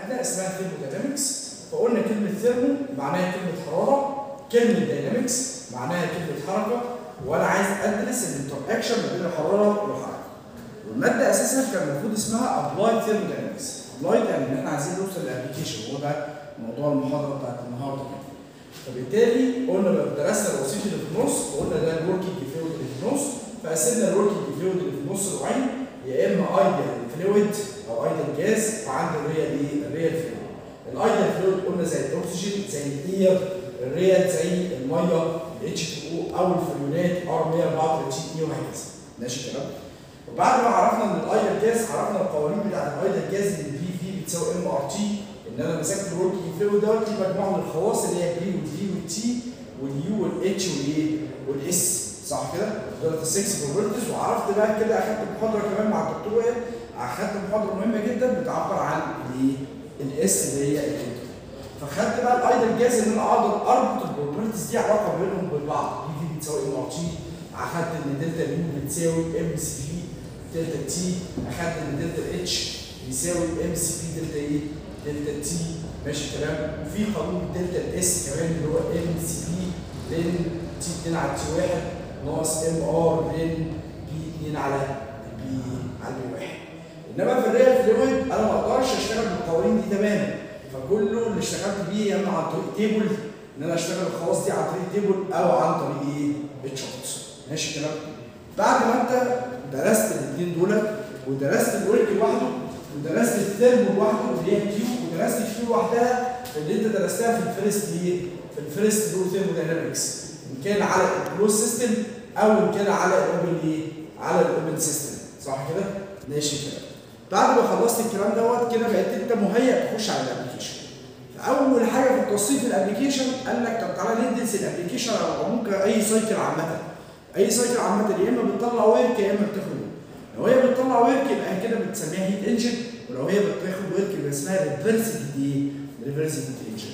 بتاعتنا اسمها ثيرموداينامكس فقلنا كلمه ثيرمو معناها كلمه حراره كلمه داينامكس معناها كلمه حركه وانا عايز ادرس الانتراكشن ما بين الحراره والحركه والماده اساسا كان المفروض اسمها ابلايد ثيرموداينامكس ابلايد يعني ان احنا عايزين نوصل للابلكيشن هو ده موضوع المحاضره بتاعت النهارده كده فبالتالي قلنا لو درسنا الوسيط اللي في النص وقلنا ده الوركينج فلويد اللي في النص فقسمنا الوركينج فلويد اللي في النص نوعين يا اما ايديال فلويد او ايديال جاز وعند الريال ايه؟ الريال فلويد الايديال فلويد قلنا زي الاكسجين زي الاير الريال زي الميه الاتش 2 او او الفلوينات ار 134 اي وهكذا ماشي الكلام وبعد ما عرفنا ان الايديال جاز عرفنا القوانين بتاعت الايديال جاز ان البي في بتساوي ام ار تي ان انا مسكت الوركينج فلويد دوت في مجموعه من الخواص اللي هي البي والفي والتي واليو والاتش والايه والاس صح كده؟ دول السكس بروبرتيز وعرفت بقى كده اخدت محاضره كمان مع الدكتور وائل اخدت محاضره مهمه جدا بتعبر عن الايه؟ الاس اللي هي الانتر فخدت بقى الايدل جاز ان انا اقدر اربط البروبرتيز دي علاقه بينهم بالبعض دي في بتساوي ام ار تي اخدت ان دلتا يو بتساوي ام سي بي دلتا تي اخدت ان دلتا اتش بيساوي ام سي بي دلتا ايه؟ دلتا تي ماشي الكلام وفي قانون دلتا الاس كمان اللي هو ام سي بي لين تي 2 على تي 1 ناقص ام ار لين بي 2 على بي على بي 1 انما في الريال فلويد انا ما اقدرش اشتغل بالقوانين دي تماما فكله اللي اشتغلت بيه يا اما عن طريق تيبل ان انا اشتغل الخواص دي عن طريق تيبل او عن طريق ايه؟ الشارتس ماشي الكلام بعد ما انت درست الاثنين دول ودرست الورك لوحده ودرست الثيرم لوحده اللي هي كيو ودرست كيو لوحدها اللي انت درستها في الفيرست ايه؟ في الفيرست لو ثيرموداينامكس ان كان على الكلوز سيستم او ان كان على الاوبن ايه؟ على الاوبن سيستم صح كده؟ ماشي كده بعد ما خلصت الكلام دوت كده بقيت انت مهيأ تخش على الابلكيشن فاول حاجه في تصنيف الابلكيشن قال لك طب تعالى ندرس الابلكيشن او ممكن اي سايكل عامه اي سايكل عامه يا اما بتطلع ورك يا اما بتاخد لو هي بتطلع ورك يبقى كده بتسميها هيت انجن ولو هي بتاخد ورك يبقى اسمها ريفرس ايه؟ ريفرس هيت انجن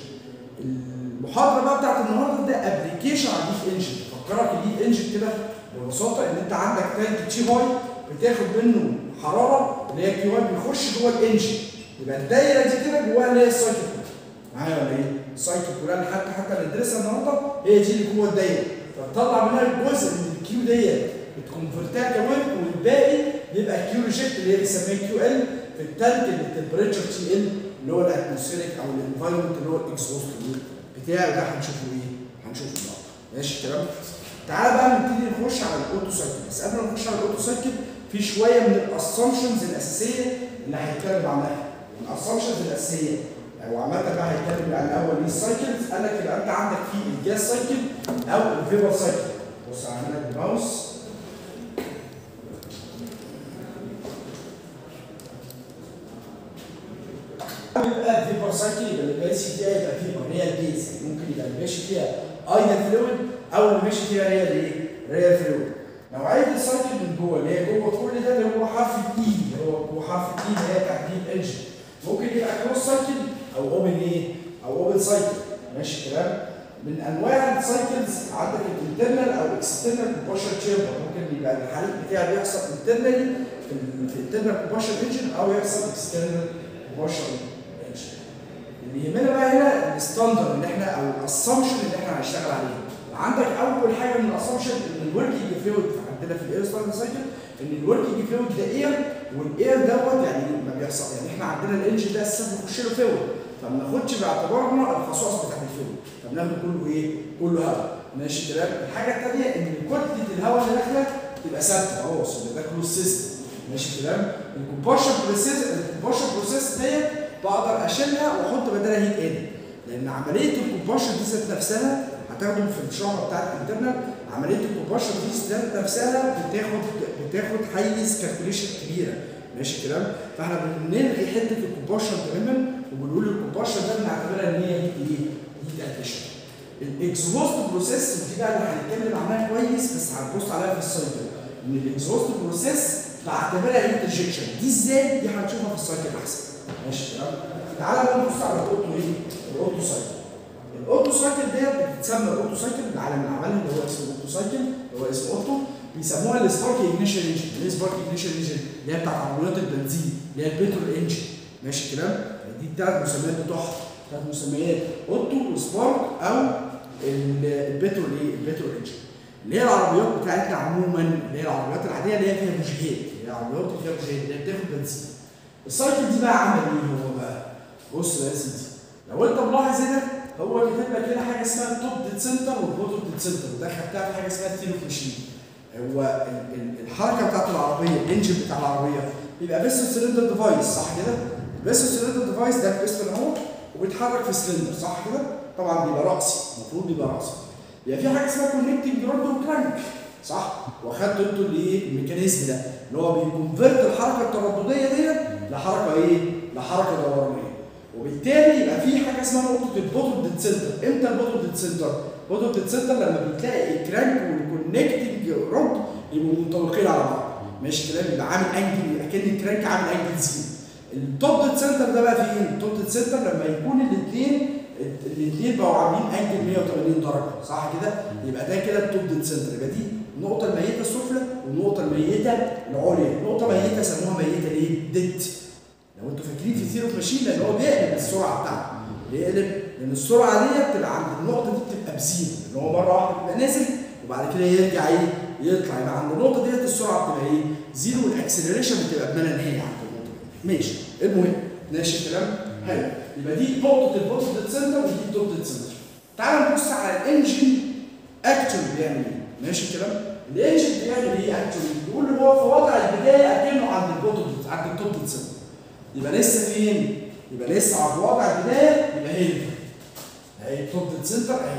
المحاضره بقى بتاعت النهارده ده ابلكيشن على الهيت انجن فكرك الهيت انجن كده ببساطه ان انت عندك تانك تي هاي بتاخد منه حراره اللي هي كيو بيخش جوه الانجن يبقى الدايره دي كده جواها اللي هي السايكل معايا ولا ايه؟ السايكل كلها اللي حتى حتى اللي ندرسها النهارده هي دي اللي جوه الدايره فتطلع منها الجزء من الكيو ديت بتكونفرتها كورك والباقي بيبقى كيو ريجكت اللي هي بنسميها كيو ال في التلج اللي التمبريتشر تي ال اللي هو الاتموسفيريك او الانفايرمنت اللي هو الاكزوست بتاعي ده هنشوفه ايه؟ هنشوفه النهارده ماشي الكلام؟ تعالى بقى نبتدي نخش على الاوتو سايكل بس قبل ما نخش على الاوتو سايكل في شويه من الاسامبشنز الاساسيه اللي هنتكلم عنها الاسامبشنز الاساسيه او عامه بقى هيتكلم عن الاول ايه السايكلز قال لك يبقى انت عندك في الجاز سايكل او الفيبر سايكل بص عندنا الماوس يبقى الفيبر سايكل يبقى اللي ماشي فيها يبقى فيبر ريال بيز ممكن يبقى اللي ماشي فيها ايدل فلويد او اللي ماشي فيها ريال ايه؟ ريال فلويد نوعيه السايكل من جوه اللي هي جوه كل ده اللي هو حرف الاي اللي هو جوه حرف الاي اللي هي تحديد انجن ممكن يبقى كروس سايكل او اوبن ايه؟ او اوبن سايكل ماشي الكلام؟ من انواع السايكلز عندك الانترنال او اكسترنال كومباشن تشامبر ممكن يبقى الحريق بتاعي بيحصل انترنالي في الانترنال كومباشن انجن او يحصل اكسترنال كومباشن انجن. اللي يهمنا بقى هنا الستاندرد اللي احنا او الاسامبشن اللي احنا هنشتغل عليه. عندك اول حاجه من الاسامبشن ان الوركينج فلويد عندنا في الاير ستاندرد سايكل ان الوركينج فلويد ده اير والاير دوت يعني ما بيحصل يعني احنا عندنا الانجن ده اساسا بيخش له فلويد فما ناخدش باعتبارنا الخصائص بتاعت الفلويد فبناخد كله ايه؟ كله هواء ماشي الكلام الحاجه الثانيه ان كتله الهواء اللي داخله تبقى ثابته خلاص يبقى ده كلوز سيستم ماشي الكلام الكومباشن بروسيس الكومباشن بروسيس ديت بقدر اشيلها واحط بدلها هيت ان لان عمليه الكومباشن دي ذات نفسها هتاخده في الشهر بتاع الانترنال عمليه الكومباشن دي ذات نفسها بتاخد بتاخد حيز كالكوليشن كبيره ماشي الكلام فاحنا بنلغي حته الكومباشن تماما وبنقول الكومباشن ده بنعتبرها ان هي هيت ايه؟ هيت اديشن الاكزوست بروسيس ودي بقى اللي هنتكلم عنها كويس بس هنبص عليها في السايكل ان الاكزوست بروسيس بعتبرها هيت انجكشن دي ازاي؟ دي هنشوفها في السايكل احسن ماشي الكلام تعالى بقى نبص على الاوتو ايه؟ الاوتو سايكل الاوتو سايكل ديت بتتسمى الاوتو سايكل العالم اللي عملها اللي هو اسمه اوتو سايكل اللي هو اسمه اوتو بيسموها السبارك اجنيشن انجن ايه سبارك اجنيشن انجن اللي هي بتاعت عربيات البنزين اللي هي البترول انجن ماشي الكلام دي الثلاث مسميات بتوعها ثلاث مسميات اوتو وسبارك او ال- البترول ايه البترول انجن اللي هي العربيات بتاعتنا عموما اللي هي العربيات العاديه اللي هي فيها بوجيهات اللي هي العربيات اللي فيها بوجيهات اللي هي بتاخد بنزين السايكل دي بقى عمل ايه هو بقى بص بقى يا سيدي لو انت ملاحظ هنا هو كاتب لك هنا حاجه اسمها التوب ديد سنتر والبوتوم ديد سنتر وده خدتها في حاجه اسمها التيلو ماشين هو ال- ال- الحركه بتاعت العربيه الانجن بتاع العربيه بيبقى بيستون سلندر ديفايس صح كده؟ البيستون سلندر ديفايس ده البيستون اهو وبيتحرك في سلندر صح كده؟ طبعا بيبقى راسي المفروض بيبقى راسي يبقى في حاجه اسمها كونكتنج رود وكرانك صح؟ واخدتوا انتوا الايه؟ الميكانيزم ده اللي هو بيكونفرت الحركه التردديه ديت لحركه ايه؟ لحركه دورانيه وبالتالي يبقى في حاجه اسمها نقطه البوتل ديد سنتر امتى البوتل ديد سنتر؟ البوتل ديد سنتر لما بتلاقي الكرانك والكونكتنج رود يبقوا منطلقين على بعض ماشي الكلام يبقى عامل انجل اكن الكرانك عامل انجل زيرو التوب ديد سنتر ده بقى فين؟ التوب ديد سنتر لما يكون الاثنين الاثنين بقوا عاملين انجل 180 درجه صح كده؟ يبقى ده كده التوب ديد سنتر يبقى دي النقطه الميته السفلى والنقطه الميته العليا نقطه ميته سموها ميته ليه؟ ديد لو انتوا فاكرين في زيرو ماشين لان هو بيقلب السرعه بتاعته بيقلب لان السرعه دي بتبقى عند النقطه دي بتبقى بزيرو ان هو مره واحده بيبقى نازل وبعد كده يرجع ايه يطلع يبقى عند النقطه ديت السرعه بتبقى ايه زيرو والاكسلريشن بتبقى بما لا نهايه عند النقطه دي ماشي المهم ماشي الكلام حلو يبقى دي نقطه البوتل ديد سنتر ودي التوب ديد سنتر تعال نبص على الانجن اكتشوال بيعمل ايه ماشي الكلام الانجن بيعمل ايه اكتشوال بيقول له هو في وضع البدايه اكنه عند البوتل عند التوب ديد سنتر يبقى لسه فين؟ يبقى لسه على وضع البدايه يبقى هنا اهي التوب ديد سنتر اهي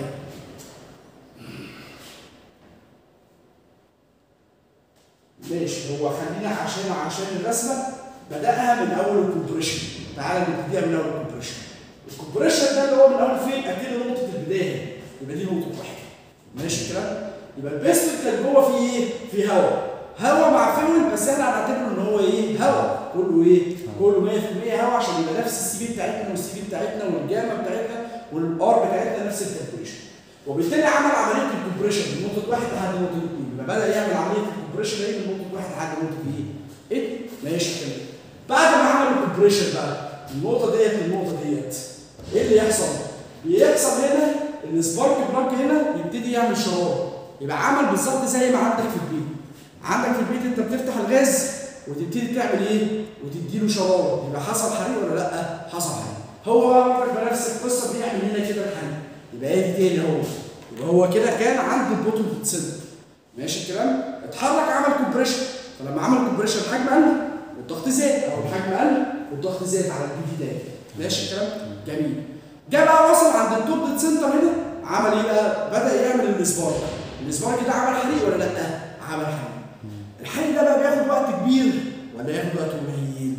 ماشي هو خلينا عشان عشان الرسمه بداها من اول الكومبريشن تعالى نبتديها من اول الكومبريشن الكومبريشن ده اللي هو من اول فين؟ اكيد نقطه البدايه يبقى دي نقطه واحده ماشي الكلام؟ يبقى البيستون كان جوه فيه ايه؟ فيه هواء هواء مع فيول بس احنا هنعتبره ان هو ايه؟ هواء كله ايه؟ كله 100% هواء عشان يبقى نفس السي في بتاعتنا والسي في بتاعتنا والجامه بتاعتنا والار بتاعتنا نفس الكالكوليشن وبالتالي عمل عمليه الكومبريشن من نقطه واحد لحد نقطه اثنين يبقى بدا يعمل عمليه الكومبريشن ايه من نقطه واحد لحد نقطه ايه؟ ايه؟ ماشي كده بعد ما عمل الكومبريشن بقى النقطه ديت للنقطه ديت ايه اللي يحصل؟ بيحصل هنا ان سبارك بلاك هنا يبتدي يعمل شراره يبقى عمل بالظبط زي ما عندك في البيت عندك في البيت انت بتفتح الغاز وتبتدي تعمل ايه؟ وتديله شراره يبقى حصل حريق ولا لا؟ حصل حريق هو بقى بنفس القصه بيعمل هنا كده الحريق يبقى هي دي تاني اهو يبقى هو كده كان عند البوتل بتسد ماشي الكلام؟ اتحرك عمل كومبريشن فلما عمل كومبريشن الحجم قل والضغط زاد او الحجم قل والضغط زاد على البي في ده ماشي الكلام؟ جميل جه بقى وصل عند التوب ديد سنتر هنا عمل ايه بقى؟ بدا يعمل الاسبار الاسبار كده عمل حريق ولا لا؟ عمل حريق الحريق ده بقى بياخد وقت كبير ولا ياخد وقت قليل؟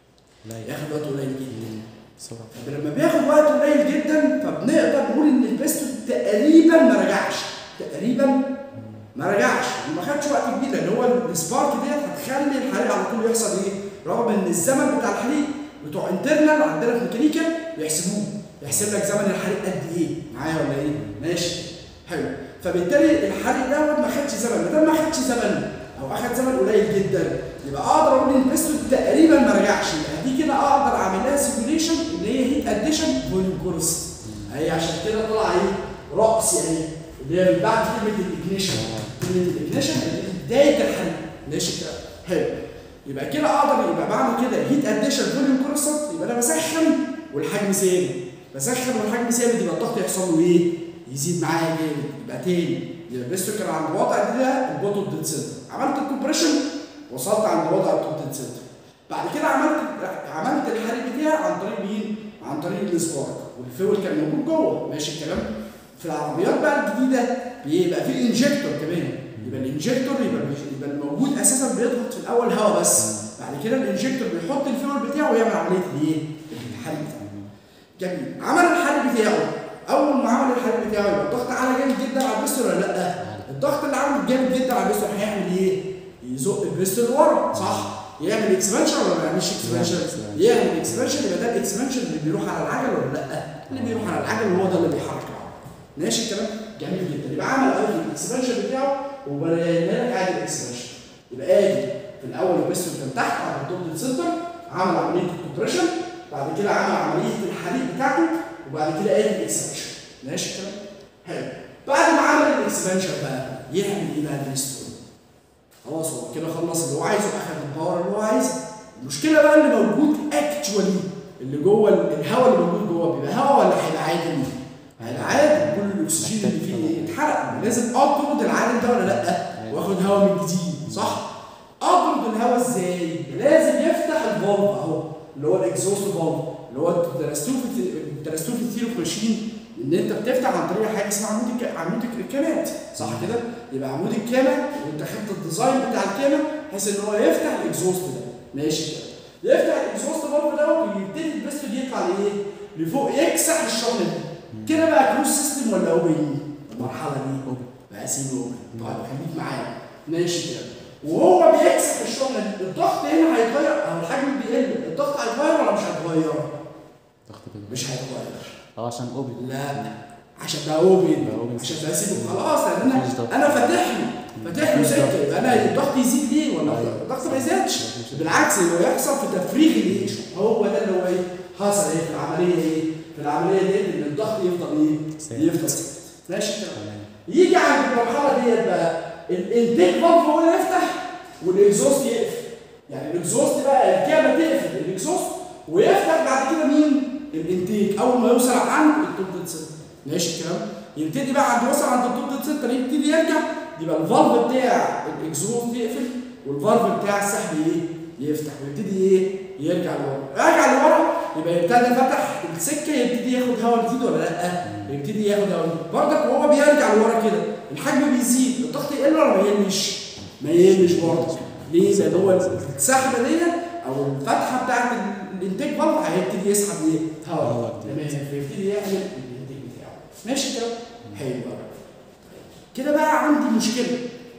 لا ياخد وقت قليل جدا بسرعة طب لما بياخد وقت قليل جدا فبنقدر نقول ان البيستون تقريبا ما رجعش تقريبا ما رجعش وما خدش وقت كبير لان هو السبارك ديت هتخلي الحريق على طول يحصل ايه؟ رغم ان الزمن بتاع الحريق بتوع انترنال عندنا في ميكانيكا بيحسبوه يحسب لك زمن الحريق قد ايه؟ معايا ولا ايه؟ ماشي حلو فبالتالي الحريق دوت ما خدش زمن ما دام ما خدش زمن او اخد زمن قليل جدا يبقى اقدر اقول ان البيستون تقريبا ما رجعش يبقى دي كده اقدر اعمل لها سيميوليشن اللي هي هيت اديشن فوليوم كورس اهي عشان كده طلع ايه رأس يعني اللي هي من بعد كلمه الاجنيشن كلمه الاجنيشن اللي هي بدايه الحريق ماشي كده حلو يبقى كده اقدر يبقى بعمل كده هيت اديشن فوليوم كورس يبقى انا بسخن والحجم ثابت بسخن والحجم ثابت يبقى الضغط يحصل له ايه؟ يزيد معايا جامد يبقى تاني يبقى البيستون كان عند وضع ده البوتوم ديد سنتر عملت الكومبريشن وصلت عند وضع التوب ديد سنتر بعد كده عملت عملت الحريق بتاعي عن طريق مين؟ عن طريق السبارك والفيول كان موجود جوه ماشي الكلام؟ في العربيات بقى الجديده بيبقى في انجكتور كمان يبقى الانجكتور يبقى يبقى الموجود اساسا بيضغط في الاول هواء بس بعد كده الانجكتور بيحط الفيول بتاعه ويعمل عمليه الايه؟ الحريق بتاعه جميل عمل الحريق بتاعه اول ما عمل الحريق بتاعه يبقى الضغط عالي جامد جدا على البستون ولا لا؟ الضغط اللي عامل جامد جدا على البستون هيعمل ايه؟ يزق البستون لورا صح؟ يعمل اكسبانشن ولا ما يعملش اكسبانشن؟ يعمل اكسبانشن يبقى ده الاكسبانشن اللي بيروح على العجل ولا لا؟ اللي بيروح على العجل هو ده اللي بيحرك العجل. ماشي الكلام؟ جميل جدا يبقى عمل اول الاكسبانشن بتاعه وبينا لك عادي الاكسبانشن يبقى ادي في الاول البستون كان تحت على الدوت سنتر عمل عمليه الكومبريشن بعد كده عمل عمليه الحريق بتاعته وبعد كده قال الاكسبانشن ماشي الكلام حلو بعد ما عمل الاكسبانشن بقى يعمل ايه بقى الريستور خلاص هو كده خلص اللي هو عايزه اخد الباور اللي هو عايزه المشكله بقى اللي موجود اكشوالي اللي جوه الهواء اللي موجود جوه بيبقى هواء ولا هيبقى عادي؟ هيبقى عادي كل الاكسجين اللي فيه اتحرق لازم اطرد العالم ده ولا لا؟ واخد هواء من جديد صح؟ اطرد الهواء ازاي؟ لازم يفتح الفالف اهو اللي هو الاكزوست فالف اللي هو انتوا درستوه في درستوه في الثيرو ماشين ان انت بتفتح عن طريق حاجه اسمها عمود الك... عمود الكامات صح كده؟ يبقى عمود الكامه وانت خدت الديزاين بتاع الكامه بحيث ان هو يفتح الاكزوست ده ماشي كده يفتح الاكزوست فالف ده ويبتدي البستون يطلع لايه؟ لفوق يكسح الشغل ده كده بقى كروز سيستم ولا اوبن؟ المرحله دي اوبن بقى سيمي اوبن طيب خليك معايا ماشي كده وهو بيكسح الشغل ده الضغط هنا هيتغير او الحجم بيقل الضغط هيتغير ولا مش هيتغير؟ ضغط كده مش هيتغير اه عشان اوبن لا عشان ده اوبن ده اوبن عشان ده سيبه خلاص لان انا مفيش ضغط. انا فاتح له فاتح له مفيش ضغط. سكه يبقى انا الضغط يزيد ليه ولا أيوة. الضغط ما يزيدش مفيش. بالعكس اللي يحصل في تفريغ الايشو هو ده اللي هو ايه حصل ايه في العمليه ايه في العمليه دي ان الضغط يفضل ايه ثابت. يفضل ثابت ماشي الكلام تمام يجي عند المرحله ديت بقى الانتيك بامب هو اللي يفتح والاكزوست يقفل يعني الاكزوست بقى الكامه تقفل الاكزوست ويفتح بعد كده مين الانتيك اول ما يوصل عند التوب سنتر ماشي الكلام يبتدي بقى عند يوصل عند التوب سنتر يبتدي يرجع يبقى الفالف بتاع الاكزوست يقفل والفالف بتاع السحب ايه يفتح ويبتدي ايه يرجع لورا يرجع لورا يبقى يبتدي فتح السكه يبتدي ياخد هواء جديد ولا لا يبتدي ياخد هواء جديد برضك وهو بيرجع لورا كده الحجم بيزيد الضغط يقل ولا ما يقلش ما يقلش برضه ليه لان هو السحبه ديت او الفتحه بتاعت الانتاج برضه هيبتدي يسحب ايه هواء هواء تمام فيبتدي يعمل الانتاج بتاعه ماشي كده حلو قوي كده بقى عندي مشكله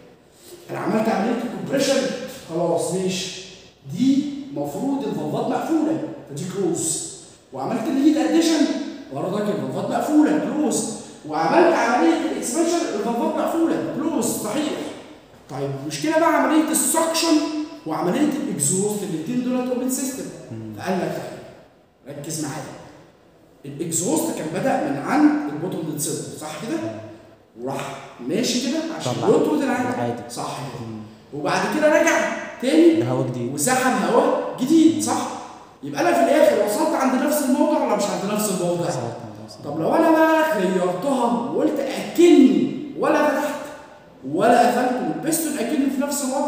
انا عملت عمليه الكومبريشن خلاص ماشي دي المفروض الفالفات مقفوله فدي كلوز وعملت الهيت اديشن برضك الفالفات مقفوله كلوز وعملت عمليه الاكسبانشن الفالفات مقفوله كلوز صحيح طيب المشكله بقى عمليه السكشن وعمليه الاكزوست الاثنين دول اوبن سيستم فقال لك طيب ركز معايا الاكزوست كان بدا من عند البوتوم سيستم صح كده؟ وراح ماشي كده عشان طلع. يطرد العادي العادي. صح كده وبعد كده رجع تاني ده هوا جديد وسحب هواء جديد صح؟ يبقى انا في الاخر وصلت عند نفس الموضع ولا مش عند نفس الموضع؟ طب لو انا بقى غيرتها وقلت اكني ولا فتحت ولا قفلت والبستون اكني في نفس الوضع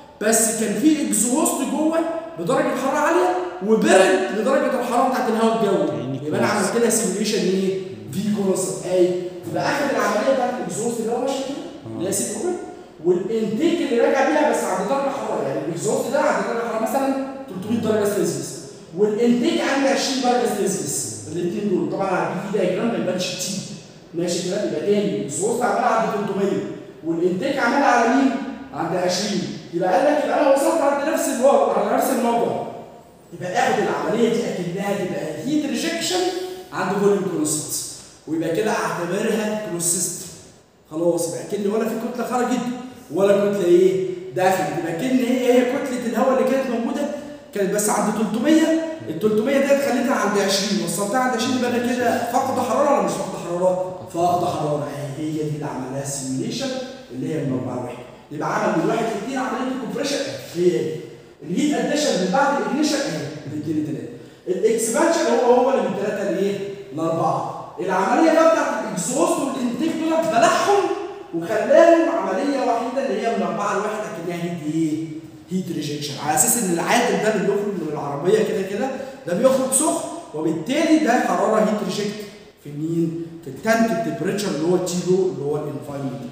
بس كان في اكزوست جوه بدرجه حراره عاليه وبرد لدرجه الحراره بتاعت الهواء الجوي كأني يبقى انا كويس. عملت لها سيميوليشن ايه؟ في كونسبت اي يبقى اخد العمليه بتاعت الاكزوست اللي هو ماشي كده اللي هي سيت اوبن والانتيك اللي راجع بيها بس عند درجه حراره يعني الاكزوست ده عند درجه حراره مثلا 300 درجه سلسيوس والانتيك عند 20 درجه سلسيوس الاثنين دول طبعا هدي في دايجرام ما يبانش كتير ماشي كده يبقى تاني الاكزوست عمال عند 300 والانتيك عمال على مين؟ عند 20 يبقى قال لك يبقى انا وصلت عند نفس الوضع على نفس الموضع يبقى اخد العمليه دي اكنها تبقى هيت ريجكشن عند فوليوم كونستنت ويبقى كده اعتبرها كلوز سيستم خلاص يبقى كأن ولا في كتله خرجت ولا كتله ايه دخلت يبقى كأن هي هي كتله الهواء اللي كانت موجوده كانت بس عند 300 ال 300 ديت خليتها عند 20 وصلتها عند 20 يبقى انا كده فاقده حراره ولا مش فاقده حراره؟ فاقده حراره هي هي دي اللي عملها سيميوليشن اللي هي من 4 واحد يبقى عمل من واحد لاثنين عمليه الكومبريشن هي دي الهيت اديشن من بعد الاجنيشن اهي من 2 ل 3 الاكسبانشن هو هو اللي من 3 لايه؟ لاربعه العمليه بقى بتاعت الاكزوست والانتيك دول بلعهم وخلاهم عمليه وحيده اللي هي من 4 لواحد اكنها هيت ايه؟ هيت ريجكشن على اساس ان العادل ده اللي بيخرج من العربيه كده كده ده بيخرج سخن وبالتالي ده حراره هيت ريجكت في مين؟ في التانك التمبريتشر اللي هو التي لو اللي هو الانفايرمنت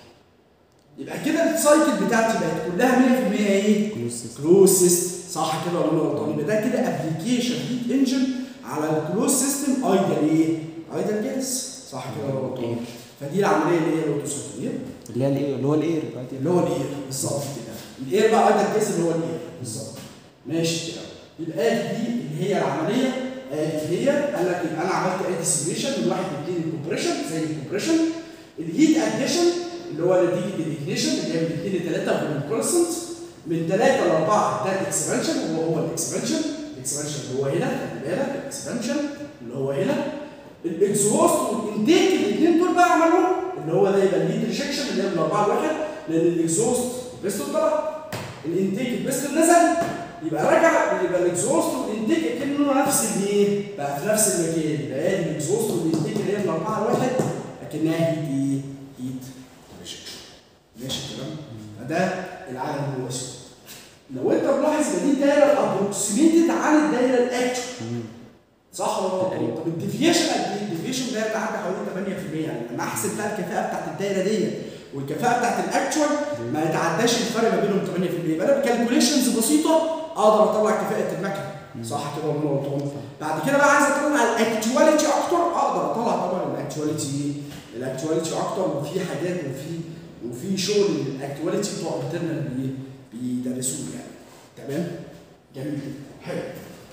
يبقى كده السايكل بتاعتي بقت كلها 100% ايه؟ كلوز سيستم كلوز سيستم صح كده ولا انا غلطان يبقى ده كده ابلكيشن هيت انجن على الكلوز سيستم ايدل ايه؟ ايدل جاز صح كده ولا غلطان فدي العمليه اللي هي الاوتوسيتير اللي هي الايه اللي هو الاير اللي هو الاير بالظبط كده الاير بقى ايدل جاز اللي هو الاير بالظبط ماشي كده يبقى دي اللي هي العمليه ادي هي قال لك يبقى انا عملت ادي سيميوليشن من واحد لاثنين الكومبريشن زي الكومبريشن الهيت اديشن اللي هو نتيجه الاجنيشن اللي هي من 2 ل 3 من الكونستنت من 3 ل 4 ده الاكسبانشن وهو هو الاكسبانشن الاكسبانشن اللي هو هنا خلي بالك الاكسبانشن اللي هو هنا الاكزوست والانتيك الاثنين دول بقى عملوا اللي هو ده يبقى الليد ريجكشن اللي هي من 4 لواحد لان الاكزوست البيستون طلع الانتيك البيستون نزل يبقى رجع يبقى الاكزوست والانتيك كانه نفس الايه؟ بقى في نفس المكان يبقى ادي الاكزوست والانتيك اللي هي من 4 لواحد اكنها هيت ايه؟ هيت ريجكشن ماشي الكلام؟ فده العالم هو اسمه لو انت ملاحظ ان دي دايره ابروكسيميتد عن الدايره الاكتشوال صح ولا غلط؟ تقريبا. طب الديفيشن قد ايه؟ الديفيشن ده يتعدى حوالي 8% يعني لما احسب بقى الكفاءه بتاعت الدايره دي والكفاءه بتاعت الاكتشوال ما يتعداش الفرق ما بينهم 8% يبقى انا بكالكوليشنز بسيطه اقدر اطلع كفاءه المكنه صح كده ولا أنا غلطان؟ بعد كده بقى عايز اطلع الاكتواليتي اكتر اقدر اطلع طبعا الاكتواليتي الاكتواليتي اكتر وفي حاجات وفي وفي شغل الاكتواليتي بتوع انترنال بي- بيدرسوه يعني تمام؟ جميل جدا حلو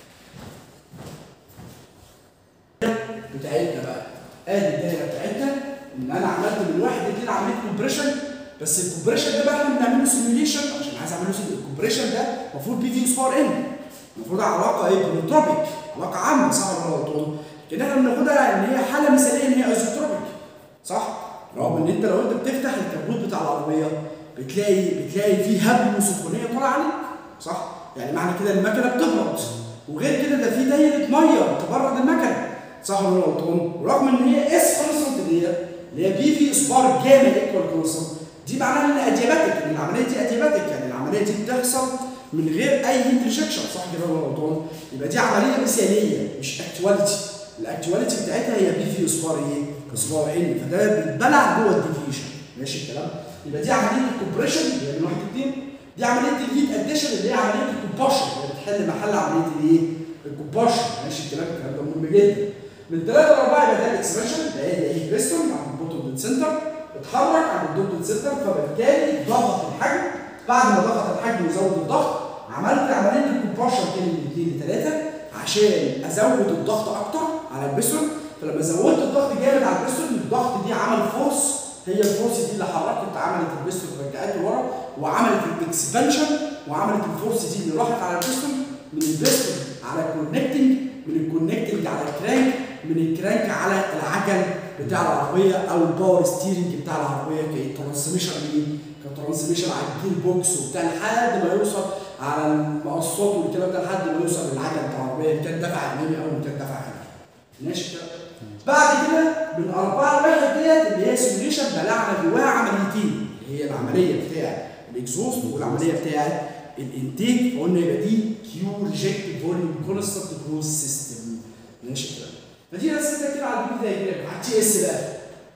بتاعتنا بقى ادي الدايره بتاعتنا ان انا عملت من واحد اتنين عمليه كومبريشن بس الكومبريشن ده بقى احنا بنعمله سيميوليشن عشان عايز اعمله سيميوليشن الكومبريشن ده المفروض بي في سبار ان المفروض علاقه ايه بروتروبيك علاقه عامه صح ولا غلطان لكن احنا بناخدها ان هي حاله مثاليه ان هي ايزوتروبيك صح رغم ان انت لو انت بتفتح الكبوت بتاع العربيه بتلاقي بتلاقي فيه هبل وسخونيه طالعه عليك صح يعني معنى كده المكنه بتبرد وغير كده ده في دايره ميه تبرد المكنه صح ولا أنا غلطان ورغم ان هي اس كونستنت ديت اللي هي بي في سبار جامد ايكوال كونستنت دي معناها ان ادياباتيك ان العمليه دي ادياباتيك يعني العمليه دي بتحصل من غير اي انترجكشن صح كده ولا أنا غلطان يبقى دي عمليه مثاليه مش اكتواليتي الاكتواليتي بتاعتها هي بي في سبار ايه؟ سبار ان فده بيتبلع جوه الديفيشن ماشي الكلام؟ يبقى دي عمليه الكومبريشن اللي هي من واحد اتنين دي عمليه الهيت اديشن اللي هي عمليه الكومباشن اللي بتحل محل عمليه الايه؟ الكومباشن ماشي الكلام الكلام ده مهم جدا من ثلاثة لأربعة يبقى ده الإكسبانشن ده هي إيه بيستون عند البوتوم سنتر اتحرك عند الدوبل سنتر فبالتالي ضغط الحجم بعد ما ضغط الحجم وزود الضغط عملت عملية الكومباشن تاني من اثنين لثلاثة عشان أزود الضغط أكتر على البيستون فلما زودت الضغط جامد على البيستون الضغط دي عمل فورس هي الفورس دي اللي حركت عملت البيستون ورجعته لورا وعملت الاكسبانشن وعملت الفورس دي اللي راحت على البيستون من البيستون على الكونكتنج من الكونكتنج على الكرانك من الكرانك على العجل بتاع العربيه او الباور ستيرنج بتاع العربيه كترانسميشن ايه؟ كترانسميشن على الجير بوكس وبتاع لحد ما يوصل على المقصات والكلام ده لحد ما يوصل للعجل بتاع العربيه اللي كان دافع امامي او اللي كان دافع خلفي. ماشي كده؟ بعد كده من أربعة لواحد ديت اللي هي سيميوليشن بلعنا جواها عمليتين اللي هي العمليه بتاع الاكزوست والعمليه بتاعت الانتيك قلنا يبقى دي كيو ريجكت فوليوم كونستنت كلوز سيستم ماشي كده فدي رسمتها كده على البي دايجرام على التي اس بقى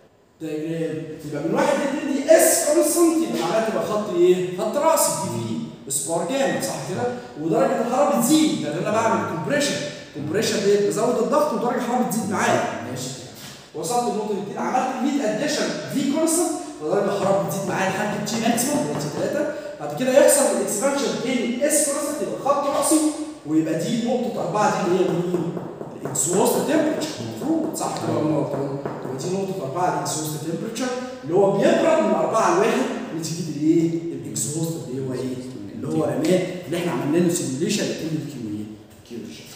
دايجرام يبقى من واحد لاتنين دي اس كونستنت يبقى معناها تبقى خط ايه؟ خط راسي دي في سبار جامد صح كده؟ ودرجه الحراره بتزيد لان انا بعمل كومبريشن كومبريشن ديت بزود الضغط ودرجه الحراره بتزيد معايا ماشي كده وصلت للنقطه دي عملت 100 اديشن في كونستنت فدرجه الحراره بتزيد معايا لحد تي ماكسيموم اللي هي 3 بعد كده يحصل الاكسبانشن بين اس كونستنت يبقى خط راسي ويبقى دي نقطه اربعه دي اللي هي مين؟ الاكسوست تمبرتشر المفروض صح كده ولا غلطان؟ تبقى دي نقطه اربعه الاكسوست تمبرتشر اللي هو بيبرد من اربعه لواحد نتيجه الايه؟ الاكسوست اللي هو ايه؟ اللي هو رماد اللي احنا عملنا له سيميوليشن لكلمه كيو ايه؟ كيو ريجكت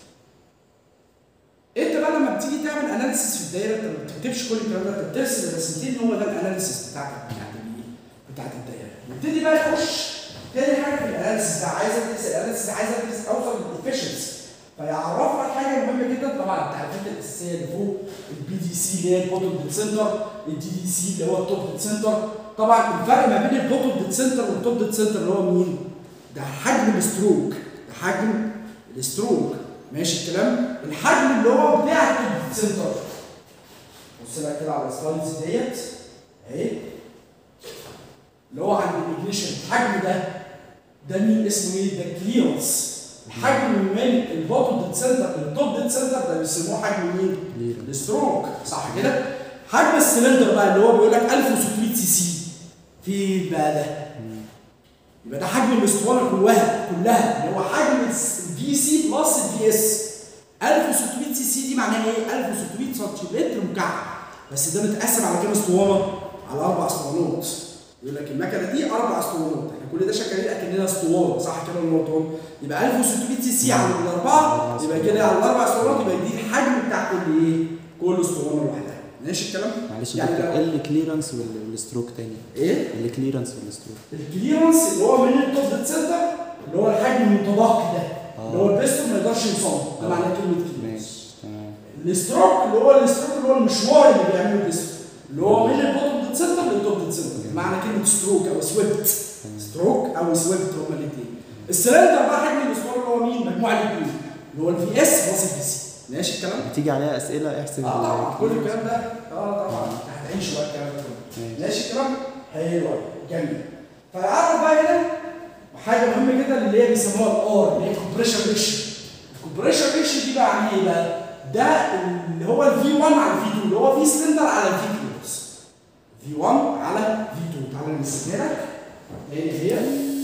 انت بقى لما بتيجي تعمل اناليسيس في الدايره انت ما بتكتبش كل الكلام ده انت بترسم الرسمتين هو ده الاناليسيس بتاعتك بتاعت الايه؟ بتاعت الدايره نبتدي بقى نخش تاني حاجه في الاناليسيس ده عايز ادرس الاناليسيس عايز ادرس اوصل للافشنسي فيعرف لك حاجه مهمه جدا طبعا التعريفات الاساسيه اللي فوق البي دي سي اللي هي البوتل ديت سنتر الدي دي سي اللي هو التوب ديت سنتر طبعا الفرق ما بين البوتل ديت سنتر والتوب ديت سنتر اللي هو مين؟ ده حجم الستروك ده حجم الستروك ماشي الكلام الحجم اللي هو بتاع التوب ديت سنتر بص لك كده على السلايدز ديت اهي اللي هو عند الاجنيشن الحجم ده ده مين اسمه ايه؟ ده كليرنس الحجم من البوتل ديت سنتر للتوب ديت سنتر ده بيسموه حجم مين؟ الستروك صح كده؟ حجم السلندر بقى اللي هو بيقول لك 1600 سي سي في بقى ده يبقى ده حجم الاسطوانه كلها كلها اللي هو حجم الفي سي بلس الفي اس 1600 سي سي دي معناها ايه؟ 1600 سنتيمتر مكعب بس ده متقسم على كام اسطوانه؟ على اربع اسطوانات يقول لك المكنه دي اربع اسطوانات احنا كل ده شغالين اكننا اسطوانه صح كده ولا غلطان؟ يبقى 1600 سي سي على الاربعه يبقى كده على الاربع اسطوانات يبقى دي الحجم بتاع كل ايه؟ كل اسطوانه لوحدها ماشي الكلام؟ معلش يعني دكتور لو- ايه الكليرنس وال- والستروك تاني ايه؟ الكليرنس والستروك الكليرنس اللي هو من التوب سنتر اللي هو الحجم المتبقي ده اللي هو اه البيستون ما يقدرش يوصل ده آه. معناه كلمه كليرنس ماشي تمام الستروك اللي هو الستروك اللي هو المشوار اللي بيعمله البيستون اللي هو من البوتوم ديد سنتر للتوب ديد سنتر معنى كلمه ستروك او سويبت ستروك او سويبت هما الاثنين السلندر بقى حجم الاسطوانه اللي هو مين؟ مجموع الاثنين اللي هو الفي اس بلس الفي سي ماشي الكلام؟ بتيجي عليها اسئله احسب اه طبعا كل ال- الكلام ده اه طبعا هتعيش شويه الكلام ده كله ماشي. ماشي الكلام؟ حلو أوي، جميل فعرف بقى هنا حاجه مهمه جدا اللي هي بيسموها الار اللي هي كومبريشن ريشيو الكومبريشن ريشيو دي بقى عن ايه بقى؟ ده اللي هو الفي 1 على الفي 2 اللي هو في سلندر على الفي 2 في 1 على في 2 تعالى نمسكها لك هي هي